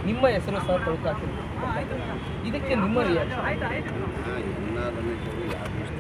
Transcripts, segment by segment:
ನಿಮ್ಮ ಹೆಸರು ಸಹ ತಳುಕಾಕಿಲ್ಲ ಇದಕ್ಕೆ ನಿಮ್ಮ ರಿಯಾಕ್ಷನ್ ಎಲ್ಲ ರಮೇಶ್ ಅವರು ಯಾರು ಇಷ್ಟ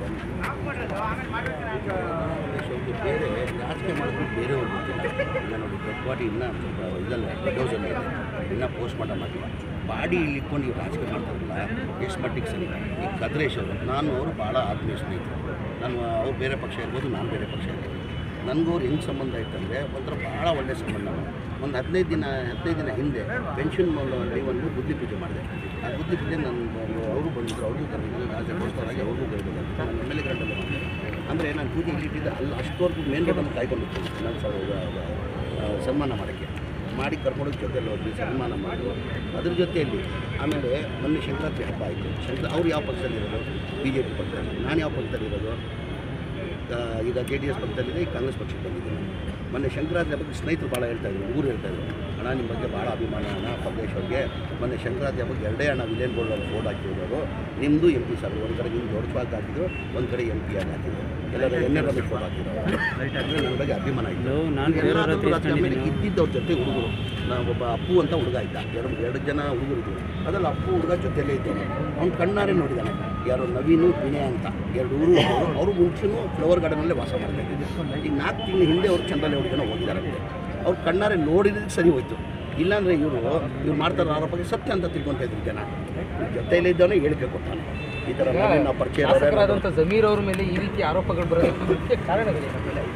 ಅವ್ರಿಗೆ ಬೇರೆ ರಾಜಕೀಯ ಮಾಡೋದು ಬೇರೆಯವ್ರು ಗೊತ್ತಿಲ್ಲ ಈಗ ನೋಡಿ ಡೆಡ್ ಬಾಡಿ ಇನ್ನೂ ಸ್ವಲ್ಪ ಇದಲ್ಲ ಡೋಸಲ್ಲಿ ಇದೆ ಇನ್ನೂ ಪೋಸ್ಟ್ ಮಾರ್ಟಮ್ ಮಾಡಿಲ್ಲ ಬಾಡಿ ಇಲ್ಲಿ ಇಟ್ಕೊಂಡು ಇವ್ರು ರಾಜಕೀಯ ಮಾಡ್ತಾರಲ್ಲ ಎಷ್ಟು ಮಟ್ಟಿಗೆ ಸರಿ ಈಗ ಕದ್ರೇಶ್ ಅವರು ನಾನು ಅವರು ಭಾಳ ಆತ್ಮೀಯ ಸ್ನೇಹಿತರು ನಾನು ಅವ್ರು ಬೇರೆ ಪಕ್ಷ ಇರ್ಬೋದು ನಾನು ಬೇರೆ ಪಕ್ಷ ಇರ್ಬೋದು ನನಗೂ ಅವ್ರು ಹೆಂಗೆ ಸಂಬಂಧ ಇತ್ತಂದರೆ ಒಂಥರ ಭಾಳ ಒಳ್ಳೆಯ ಸಂಬಂಧ ಒಂದು ಹದಿನೈದು ದಿನ ಹದಿನೈದು ದಿನ ಹಿಂದೆ ಪೆನ್ಷನ್ ಅಲ್ಲಿ ಒಂದು ಬುದ್ಧಿ ಪೂಜೆ ಮಾಡಿದೆ ಆ ಬುದ್ಧಿ ಪೂಜೆ ನನ್ನ ಅವರು ಬಂದಿದ್ದರು ಅವ್ರಿಗೂ ಕರೆದಿದ್ರು ರಾಜ್ಯಕ್ಕೋಸ್ಕರವಾಗಿ ಅವ್ರಿಗೂ ಕರೆದಿದ್ರು ನಾನು ಎಮ್ ಎಲ್ ಎ ಗಂಟಲ್ಲಿ ಮಾಡಿದೆ ಅಂದರೆ ನಾನು ಪೂಜೆ ಇಲ್ಲಿಟ್ಟಿದ್ದೆ ಅಲ್ಲಿ ಅಷ್ಟವರೆಗೂ ಮೇನ್ ರೋಡನ್ನು ಕಾಯ್ಕೊಂಡಿತ್ತು ನಾನು ಸ- ಆ, ಸನ್ಮಾನ ಮಾಡೋಕ್ಕೆ ಮಾಡಿ ಕರ್ಕೊಂಡೋಗಿ ಜೊತೆಲಿ ಹೋದ್ವಿ ಸನ್ಮಾನ ಮಾಡಿ ಅದ್ರ ಜೊತೆಯಲ್ಲಿ ಆಮೇಲೆ ಮೊನ್ನೆ ಸಂಕ್ರಾಂತಿ ಹಬ್ಬ ಆಯಿತು ಶಂಕರ ಅವ್ರು ಯಾವ ಪಕ್ಷದಲ್ಲಿರೋದು ಬಿ ಜೆ ಪಿ ಪಕ್ಷದಲ್ಲಿ ನಾನು ಯಾವ ಪಕ್ಷದಲ್ಲಿರೋದು ಆ, ಈಗ ಜೆ ಡಿ ಎಸ್ ಪಕ್ಷದಲ್ಲಿದೆ ಈಗ ಕಾಂಗ್ರೆಸ್ ಪಕ್ಷಕ್ಕೆ ಬಂದಿದ್ದೀನಿ ಮೊನ್ನೆ ಸಂಕ್ರಾಂತಿ ಹಬ್ಬಕ್ಕೆ ಸ್ನೇಹಿತರು ಭಾಳ ಹೇಳ್ತಾಯಿದ್ರು ಊರು ಹೇಳ್ತಾಯಿದ್ರು ಅಣ್ಣ ನಿಮ್ಮ ಬಗ್ಗೆ ಭಾಳ ಅಭಿಮಾನ ಅಣ್ಣ ಪರಮೇಶ್ ಅವ್ರಿಗೆ ಮೊನ್ನೆ ಸಂಕ್ರಾಂತಿ ಹಬ್ಬಕ್ಕೆ ಎರಡೇ ಹಣ ವಿಲೇನ್ ಬೋರ್ಡ್ ಅವ್ರು ಫೋಟೋ ಹಾಕಿರೋರು ನಿಮ್ಮದು ಎಂ ಪಿ ಸರ್ ಒಂದು ಕಡೆ ನಿಮ್ಮ ದೊಡ್ಡ ಪಾಕ್ ಹಾಕಿದ್ರು ಒಂದು ಕಡೆ ಎಂ ಪಿ ಆಗಿ ಹಾಕಿದ್ರು ಎಲ್ಲರೂ ಎನ್ ಎ ರಮೇಶ್ ಫೋಟೋ ಹಾಕಿದ್ರು ಅಂದರೆ ನನ್ನ ಬಗ್ಗೆ ಅಭಿಮಾನ ಇತ್ತು ಎಲ್ಲಾದ್ರೂ ರಾತ್ರಿ ಆಮೇಲೆ ಇದ್ದಿದ್ದವ್ರ ಜೊತೆ ಹುಡುಗರು ನಾವು ಒಬ್ಬ ಅಪ್ಪು ಅಂತ ಹುಡುಗ ಇದ್ದ ಎರಡು ಎರಡು ಜನ ಹುಡುಗರು ಇದ್ದರು ಅದ್ರಲ್ಲಿ ಅಪ್ಪು ಹುಡುಗ ಜೊತೆಲೇ ಇದ್ದಾನೆ ಅವ್ನು ಕಣ್ಣಾರೆ ನೋಡಿದ್ದಾನೆ ಯಾರೋ ನವೀನು ವಿನಯ ಅಂತ ಎರಡು ಊರು ಅವರು ಅವರು ಮುಂಚೆನೂ ಫ್ಲವರ್ ಗಾರ್ಡನಲ್ಲೇ ವಾಸ ಮಾಡ್ತಾ ಇದ್ದಿದ್ದು ಈಗ ನಾಲ್ಕು ತಿಂಗಳು ಹಿಂದೆ ಅವ್ರು ಚಂದ್ರಲೆ ಹುಡುಗನ ಹೋಗಿದ್ದಾರಂತೆ ಅವ್ರು ಕಣ್ಣಾರೆ ನೋಡಿದ್ದಕ್ಕೆ ಸರಿ ಹೋಯ್ತು ಇಲ್ಲಾಂದರೆ ಇವರು ಇವ್ರು ಮಾಡ್ತಾರೋ ಆರೋಪಕ್ಕೆ ಸತ್ಯ ಅಂತ ತಿಳ್ಕೊತಾ ಇದ್ರು ಜನ ಜೊತೆಯಲ್ಲೇ ಇದ್ದವನೇ ಹೇಳಿಕೆ ಕೊಡ್ತಾನೆ ಈ ಥರ ನಾವು ಪರಿಚಯ ಇರೋರೇ ಶಾಸಕರಾದಂಥ ಜಮೀರ್ ಅವ್ರ ಮೇಲೆ ಈ ರೀತಿ ಆರೋಪಗಳು ಬರೋದಕ್ಕೆ ಮುಖ್ಯ ಕಾರಣಗಳೇನು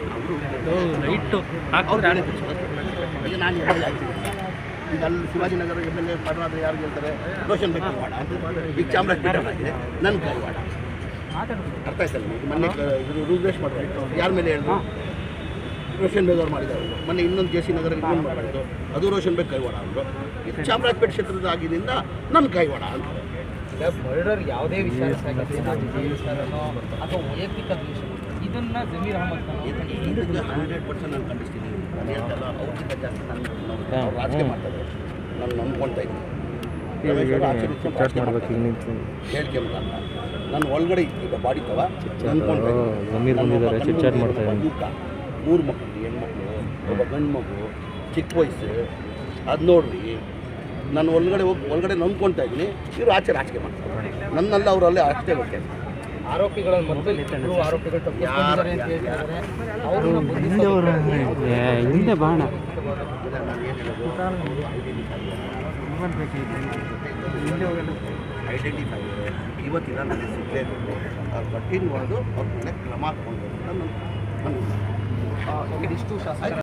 ನೈಟು ಅವ್ರು ಹೇಳಿದ್ರು ಸರ್. ಈಗ ನಾನು ಎಮ್ ಎಲ್ ಎ ಆಗ್ತೀನಿ ಈಗ ಅಲ್ಲಿ ಶಿವಾಜಿನಗರ ಎಮ್ ಎಲ್ ಎ ಪಡರಾದ್ರೆ ಯಾರು ಹೇಳ್ತಾರೆ ರೋಷನ್ ಬೇಕ್ ಕೈವಾಡ ಅಂತ ಈಗ ಚಾಮರಾಜಪೇಟೆ ಆಗಿದೆ ನನ್ನ ಕೈವಾಡ ಅರ್ಥ ಆಯ್ತಲ್ಲ ನಿಮಗೆ ಮೊನ್ನೆ ಕ- ಇವರು ರೂಪೇಶ್ ಮಾಡಿದ್ರು ಯಾರ ಮೇಲೆ ಹೇಳಿದ್ರು ರೋಷನ್ ಬೇಗ್ ಅವ್ರು ಮಾಡಿದ್ದಾರೆ ಮೊನ್ನೆ ಇನ್ನೊಂದು ಜೆ ಸಿ ನಗರ ಇನ್ನೊಂದು ಮಾಡಿದ್ರು ಅದು ರೋಷನ್ ಬೇಗ್ ಕೈವಾಡ ಅಂದರು ಇದು ಚಾಮರಾಜಪೇಟೆ ಕ್ಷೇತ್ರದ ಆಗಿದ್ದರಿಂದ ನನ್ನ ಕೈವಾಡ ಅಂತ ಈಗ ಮರ್ಡರ್ ಯಾವುದೇ ವಿಚಾರ ಸಾಗಿದ್ರೆ ರಾಜಕೀಯ ವಿಚಾರನೋ ಅಥವಾ ವೈಯಕ್ತಿಕ ದ್ವೇಷ ಇದನ್ನ ಜಮೀರ್ ಅಹಮದ್ ಖಾನ್ ಅವ್ರು ಇದಕ್ಕೆ ಹಂಡ್ರೆಡ್ ಪರ್ಸೆಂಟ್ ನಾನು ಖಂಡಿಸ್ತೀನಿ ನಾನು ಹೇಳ್ತಲ್ಲ ಅವ್ರಿಗಿಂತ ಜಾಸ್ತಿ ನಾನು ನಾವು ಅವ್ರು ರಾಜಕೀಯ ಮಾಡ್ತಾರೆ ನಾನು ನಂಬ್ಕೊಳ್ತಾ ಇದ್ದೀನಿ ರಮೇಶ್ ಅವರು ಆಚೆ ನಿಂತ್ಕೊಂಡು ರಾಜಕೀಯ ಮಾಡ್ತಾರೆ. ಹೇಳಿಕೆ ಮುಖಾಂತರ ನಾನು ಒಳಗಡೆ ಈಗ ಬಾಡಿ ತವ ನಂಬ್ಕೊಳ್ತಾ ಇದ್ದೀನಿ. ಜಮೀರ್ ನಾನು ಒಬ್ಬ ಬಂದಿದ್ದಾರೆ, ಗಂಡು ಚಿಟ್ ಚಾಟ್ ಮಗು, ಮಾಡ್ತಾ ಒಬ್ಬ ಯುವಕ, ಮೂರು ಮಕ್ಕಳು ಹೆಣ್ಮಕ್ಳು ಒಬ್ಬ ಗಂಡು ಮಗು ಚಿಕ್ಕ ವಯಸ್ಸು ಅದು ನೋಡ್ರಿ ನಾನು ಒಳಗಡೆ ಹೋಗಿ ಒಳಗಡೆ ನಂಬ್ಕೊಳ್ತಾ ಇದ್ದೀನಿ ಇವರು ಆಚೆ ರಾಜಕೀಯ ಮಾಡ್ತಾರೆ ನನ್ನಲ್ಲ ಅವರಲ್ಲೇ ಅಷ್ಟೇ ಗೊತ್ತೇ ಆರೋಪಿಗಳನ್ನು ಮೊದಲು ಇಬ್ಬರು ಆರೋಪಿಗಳು ತಪ್ಪಿಸ್ಕೊಂಡಿದ್ದಾರೆ ಅಂತ ಹೇಳ್ತಿದ್ದಾರೆ ಅವ್ರನ್ನ ಬಂಧಿಸೋದಕ್ಕೆ ಹಿಂದೆ ಬಾಣ ಇಲ್ಲ ನಾನು ಏನು ಹೇಳೋದು ಐಡೆಂಟಿಫೈ ಇವತ್ತಿನ ನನಗೆ ಸಿಗಲೇಬೇಕು ಅವ್ರು ಕಠಿಣವಾದ ಅವ್ರ ಮೇಲೆ ಕ್ರಮ ತಗೊಳ್ಬೇಕು ಅಂತ ನನ್ನ ನನ್ನ ಇದಿಷ್ಟು ಶಾಸಕರ